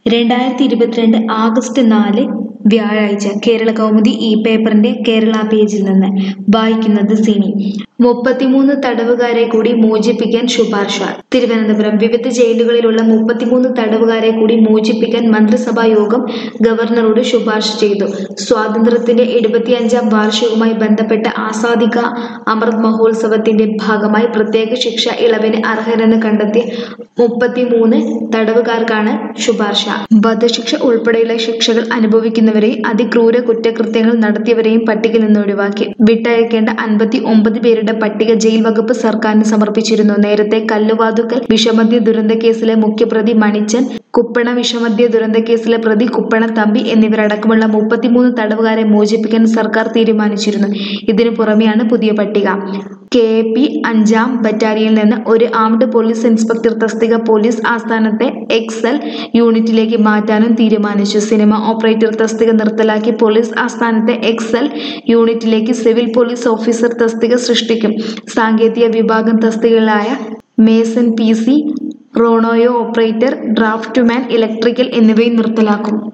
രണ്ടായിരത്തി ഇരുപത്തിരണ്ട് ആഗസ്റ്റ് നാല് വ്യാഴാഴ്ച കേരള കൗമുദി ഈ പേപ്പറിന്റെ കേരള പേജിൽ നിന്ന് വായിക്കുന്നത് സിനി മുപ്പത്തിമൂന്ന് തടവുകാരെ കൂടി മോചിപ്പിക്കാൻ ശുപാർശ തിരുവനന്തപുരം വിവിധ ജയിലുകളിലുള്ള മുപ്പത്തിമൂന്ന് തടവുകാരെ കൂടി മോചിപ്പിക്കാൻ മന്ത്രിസഭാ യോഗം ഗവർണറോട് ശുപാർശ ചെയ്തു സ്വാതന്ത്ര്യത്തിന്റെ എഴുപത്തിയഞ്ചാം വാർഷികവുമായി ബന്ധപ്പെട്ട ആസാദിക അമൃത് മഹോത്സവത്തിന്റെ ഭാഗമായി പ്രത്യേക ശിക്ഷ ഇളവിന് അർഹരെന്ന് കണ്ടെത്തിയ മുപ്പത്തിമൂന്ന് തടവുകാർക്കാണ് ശുപാർശ വധശിക്ഷ ഉൾപ്പെടെയുള്ള ശിക്ഷകൾ അനുഭവിക്കുന്നവരെയും അതിക്രൂര കുറ്റകൃത്യങ്ങൾ നടത്തിയവരെയും പട്ടികയിൽ നിന്ന് ഒഴിവാക്കി വിട്ടയക്കേണ്ട അൻപത്തി ഒമ്പത് പേരുടെ പട്ടിക ജയിൽ വകുപ്പ് സർക്കാരിന് സമർപ്പിച്ചിരുന്നു നേരത്തെ കല്ലുവാതുക്കൽ വിഷമദ്യ ദുരന്ത കേസിലെ മുഖ്യപ്രതി മണിച്ചൻ കുപ്പണ വിഷമദ്യ ദുരന്ത കേസിലെ പ്രതി കുപ്പണ തമ്പി എന്നിവരടക്കമുള്ള മുപ്പത്തിമൂന്ന് തടവുകാരെ മോചിപ്പിക്കാൻ സർക്കാർ തീരുമാനിച്ചിരുന്നു ഇതിനു പുറമെയാണ് പുതിയ പട്ടിക കെ പി അഞ്ചാം ബറ്റാലിയനിൽ നിന്ന് ഒരു ആംഡ് പോലീസ് ഇൻസ്പെക്ടർ തസ്തിക പോലീസ് ആസ്ഥാനത്തെ എക്സൽ യൂണിറ്റിലേക്ക് മാറ്റാനും തീരുമാനിച്ചു സിനിമ ഓപ്പറേറ്റർ തസ്തിക നിർത്തലാക്കി പോലീസ് ആസ്ഥാനത്തെ എക്സൽ യൂണിറ്റിലേക്ക് സിവിൽ പോലീസ് ഓഫീസർ തസ്തിക സൃഷ്ടിക്കും സാങ്കേതിക വിഭാഗം തസ്തികകളായ മേസൺ പി സി റോണോയോ ഓപ്പറേറ്റർ ഡ്രാഫ്റ്റ്മാൻ ഇലക്ട്രിക്കൽ എന്നിവയും നിർത്തലാക്കും